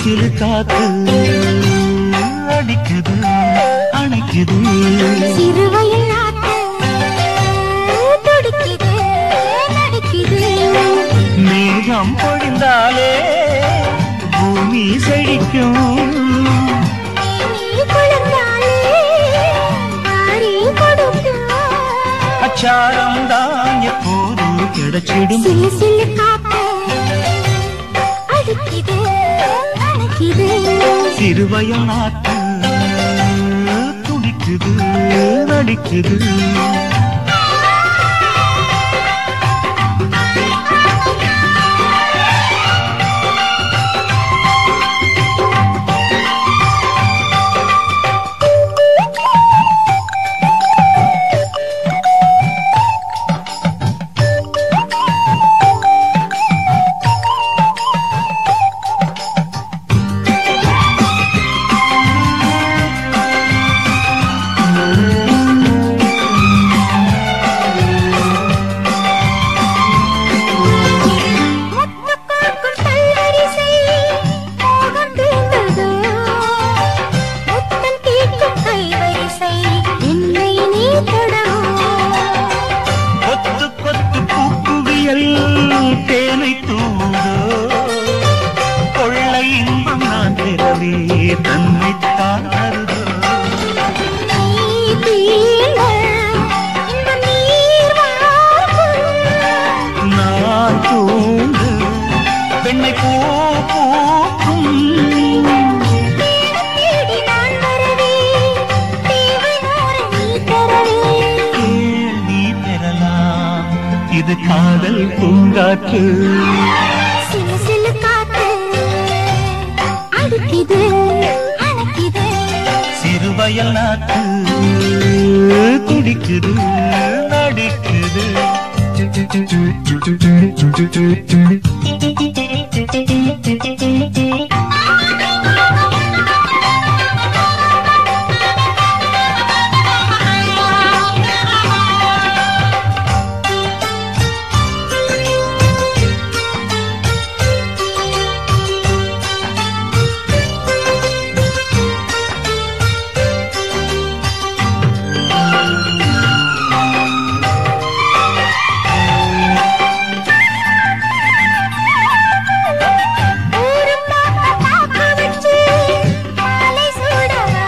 சிலு காத்து அடிக்குது அணைக்குது சிறுவயல் நாட்டு துடிக்குது நடிக்குது மேகம் பொழிந்தாலே பூமி செழிக்கும் நீ குளிர்ந்தாலே வாரி கொடுக்கும் அச்சாரம் தான் எப்போது கிடைச்சிடும் சிலு சிலு காத்து அடிக்குது அணைக்குது சிறுவயம் நாட்டு துடிக்குது நடிக்குது முத்துக்காக்கும் பல்லரிசை மோகம் தீர்ந்ததோ முத்தம் தீர்க்கும் கைவரிசை என்னை நீ தொடவோ கொத்து கொத்து பூக்குவியல் தேனை தூதோ கொள்ளை இன்பம் நான் பெறவே தன்னைத்தான் அருதோ நீ தீர்ந்த இந்த நீர் வார்க்கும் நான் தூண்டு பெண்ணை பூ பூக்கும் தேடி நான் வரவே தேவை நூறு நீ தரவே கேள் நீ பெறலாம் இது காதல் பூங்காற்று சிலு சிலு காத்து அடிக்குது அணைக்குது சிறுவயல் நாட்டு துடிக்குது நடிக்குது ஊரு பாக்க பாக்க வச்சு மாலை சூடவா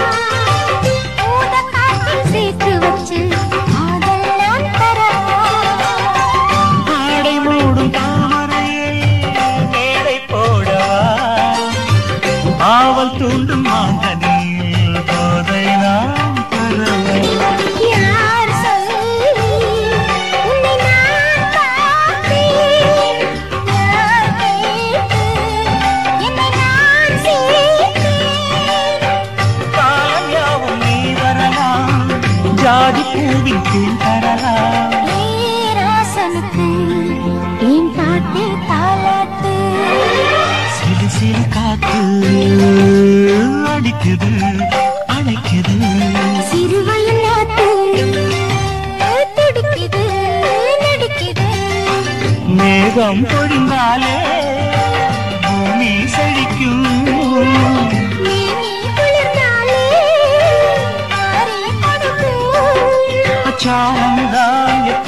ஊத காற்றில் சேர்த்து வச்சு காதல் நான் தரவா ஆடை மூடும் தாமரையில் மேடை போடவா ஆவல் தூண்டும் மாங்கனில் போதை நாம் தரவா யார் சொல்லி உன்னை நான் பார்த்தேன் யார் கேட்டு என்னை நான் சேர்த்தேன் காலம் யாவும் நீ வரலாம் ஜாதி பூவின் கீழ் தரலாம் ஏராசனுக்கு ஏன் காட்டு தாலாட்டு சிறு சிறு காத்து அடிக்குது அணைக்குது சிறுவயல் நாட்டு துடிக்குது நடிக்குது மேகம் பொழிந்தாலே பூமி செழிக்கும் நீ நீ குளிர்ந்தாலே ஆறே கொடுக்கும் அச்சாரம் தான்